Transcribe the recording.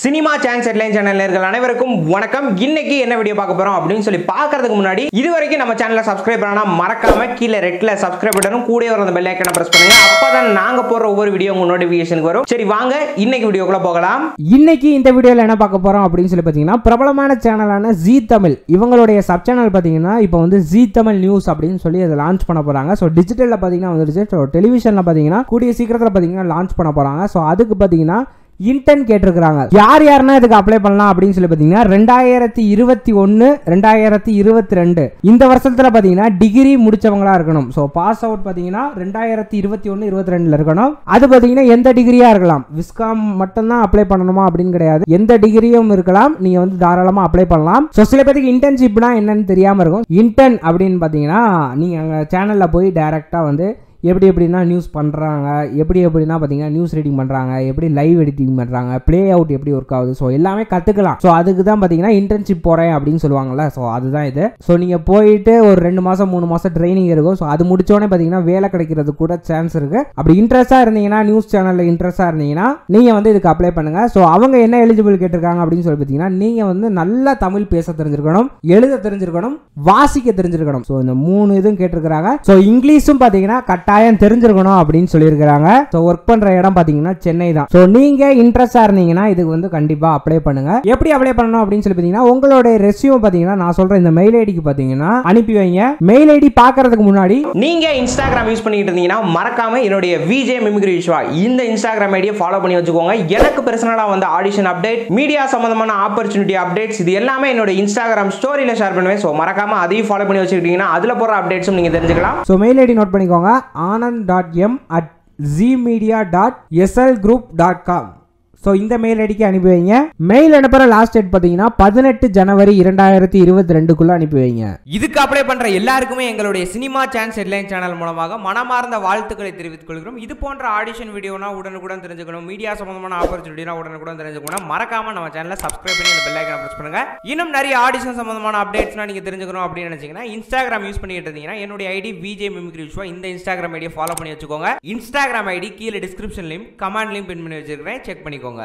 cinema chance headline channel நேர்கள் அனைவருக்கும் வணக்கம் இன்னைக்கு என்ன வீடியோ பார்க்க போறோம் அப்படின்னு சொல்லி பார்க்கறதுக்கு முன்னாடி இது வரைக்கும் நம்ம சேனலை சப்ஸ்கிரைப் பண்ணா மறக்காம கீழே ரெட்ல சப்ஸ்கிரைப் பட்டனும் கூட வர அந்த பெல் ஐக்கனை பிரஸ் பண்ணுங்க அப்பதான் நாங்க போற ஒவ்வொரு வீடியோ உங்க நோட்டிபிகேஷனுக்கு வரும் சரி வாங்க இன்னைக்கு வீடியோக்குள்ள போகலாம் இன்னைக்கு இந்த வீடியோவில் என்ன பார்க்க போகிறோம் அப்படின்னு சொல்லி பார்த்தீங்கன்னா பிரபலமான சேனலான ஜி தமிழ் இவங்களுடைய சப் சேனல் பார்த்தீங்கன்னா இப்போ வந்து ஜி தமிழ் நியூஸ் அப்படின்னு சொல்லி அதை லான்ச் பண்ண போகிறாங்க ஸோ டிஜிட்டலில் பார்த்தீங்கன்னா வந்துருச்சு ஸோ டெலிவிஷனில் பார்த்தீங்கன்னா கூடிய சீக்கிரத்தில் பார்த்தீங்கன்னா லான்ச் பண்ண போகிறாங்க ஸோ அதுக்கு பார்த்தீங்கன்னா இன்டர்ன் கேட்டிருக்கிறாங்க யார் யாருன்னா இதுக்கு அப்ளை பண்ணலாம் அப்படின்னு சொல்லி பார்த்தீங்கன்னா ரெண்டாயிரத்தி இருபத்தி ஒன்று ரெண்டாயிரத்தி இருபத்தி ரெண்டு இந்த வருஷத்தில் பார்த்தீங்கன்னா டிகிரி முடிச்சவங்களா இருக்கணும் ஸோ பாஸ் அவுட் பார்த்தீங்கன்னா ரெண்டாயிரத்தி இருபத்தி ஒன்று இருபத்தி ரெண்டில் இருக்கணும் அது பார்த்தீங்கன்னா எந்த டிகிரியாக இருக்கலாம் விஸ்காம் மட்டும்தான் அப்ளை பண்ணணுமா அப்படின்னு கிடையாது எந்த டிகிரியும் இருக்கலாம் நீங்கள் வந்து தாராளமாக அப்ளை பண்ணலாம் ஸோ சில பேருக்கு இன்டர்ன்ஷிப்னா என்னன்னு தெரியாமல் இருக்கும் இன்டர்ன் அப்படின்னு பார்த்தீங்கன்னா நீங்கள் அங்கே சேனலில் போய் டைரெக்டாக வந்து எப்படி எப்படின்னா நியூஸ் பண்ணுறாங்க எப்படி எப்படின்னா பார்த்தீங்கன்னா நியூஸ் ரீடிங் பண்ணுறாங்க எப்படி லைவ் எடிட்டிங் பண்ணுறாங்க ப்ளே அவுட் எப்படி ஒர்க் ஆகுது ஸோ எல்லாமே கற்றுக்கலாம் ஸோ அதுக்கு தான் பார்த்தீங்கன்னா இன்டர்ன்ஷிப் போகிறேன் அப்படின்னு சொல்லுவாங்கல்ல ஸோ அதுதான் இது ஸோ நீங்கள் போயிட்டு ஒரு ரெண்டு மாதம் மூணு மாதம் ட்ரைனிங் இருக்கும் ஸோ அது முடிச்சோடனே பார்த்தீங்கன்னா வேலை கிடைக்கிறது கூட சான்ஸ் இருக்குது அப்படி இன்ட்ரெஸ்ட்டாக இருந்தீங்கன்னா நியூஸ் சேனலில் இன்ட்ரெஸ்ட்டாக இருந்தீங்கன்னா நீங்கள் வந்து இதுக்கு அப்ளை பண்ணுங்கள் ஸோ அவங்க என்ன எலிஜிபிள் கேட்டிருக்காங்க அப்படின்னு சொல்லி பார்த்தீங்கன்னா நீங்கள் வந்து நல்லா தமிழ் பேச தெரிஞ்சிருக்கணும் எழுத தெரிஞ்சிருக்கணும் வாசிக்க தெரிஞ்சிருக்கணும் ஸோ இந்த மூணு இதுவும் கேட்டிருக்கிறாங்க ஸோ இங்கிலீஷும் பார்த்தீங்கன்னா கட்டாயம் தெரிஞ்சிருக்கணும் அப்படின்னு சொல்லியிருக்கிறாங்க ஸோ ஒர்க் பண்ற இடம் பார்த்தீங்கன்னா சென்னை தான் ஸோ நீங்க இன்ட்ரெஸ்டா இருந்தீங்கன்னா இதுக்கு வந்து கண்டிப்பா அப்ளை பண்ணுங்க எப்படி அப்ளை பண்ணணும் அப்படின்னு சொல்லி பார்த்தீங்கன்னா உங்களோட ரெஸ்யூம் பார்த்தீங்கன்னா நான் சொல்ற இந்த மெயில் ஐடிக்கு பார்த்தீங்கன்னா அனுப்பி வைங்க மெயில் ஐடி பார்க்கறதுக்கு முன்னாடி நீங்க இன்ஸ்டாகிராம் யூஸ் பண்ணிட்டு இருந்தீங்கன்னா மறக்காம என்னுடைய விஜே மிமிக்ரி விஸ்வா இந்த இன்ஸ்டாகிராம் ஐடியை ஃபாலோ பண்ணி வச்சுக்கோங்க எனக்கு பர்சனலா வந்து ஆடிஷன் அப்டேட் மீடியா சம்பந்தமான ஆப்பர்ச்சுனிட்டி அப்டேட்ஸ் இது எல்லாமே என்னோட இன்ஸ்டாகிராம் ஸ்டோரியில ஷேர் பண்ணுவேன் ஸோ மறக்காம அதையும் ஃபாலோ பண்ணி வச்சுக்கிட்டீங்கன்னா அதுல போற அப்டேட்ஸும் நீங்க தெரிஞ்சுக்கலாம் ஸோ மெயில் ஐடி நோட் பண்ணிக்கோங்க Anand dot M at G media dot SL group dot com so இந்த மெயில் ஐடிக்கு அனுப்பி வைங்க மெயில் அனுப்புகிற லாஸ்ட் டேட் பார்த்தீங்கன்னா பதினெட்டு ஜனவரி இரண்டாயிரத்தி இருபத்தி ரெண்டுக்குள்ளே அனுப்பி வைங்க இதுக்கு அப்ளை பண்ற எல்லாருக்குமே எங்களுடைய சினிமா சான்ஸ் ஹெட்லைன் சேனல் மூலமாக மனமார்ந்த வாழ்த்துக்களை தெரிவித்துக் கொள்கிறோம் இது போன்ற ஆடிஷன் வீடியோனா உடனுக்குடன் தெரிஞ்சுக்கணும் மீடியா சம்பந்தமான ஆப்பர்ச்சுனிட்டினா உடனுக்குடன் தெரிஞ்சுக்கணும் மறக்காம நம்ம சேனலை சப்ஸ்கிரைப் பண்ணி அந்த பெல் ஐக்கனை பிரஸ் பண்ணுங்க இன்னும் நிறைய ஆடிஷன் சம்பந்தமான அப்டேட்ஸ்னா நீங்க தெரிஞ்சுக்கணும் அப்படின்னு நினைச்சீங்கன்னா இன்ஸ்டாகிராம் யூஸ் பண்ணிட்டு இருந்தீங்கன்னா என்னுடைய ஐடி விஜே மிமிக்ரி விஸ்வா இந்த இன்ஸ்டாகிராம் ஐடியை ஃபாலோ பண்ணி வச்சுக்கோங்க இன்ஸ்டாகிராம் ஐடி கீழே டிஸ்கிரிப்ஷன்லையும் கமெண்ட்லையும் பின் பண்ணி வச்சிருக்கிறேன் செக் பண்ணிக்கோங்க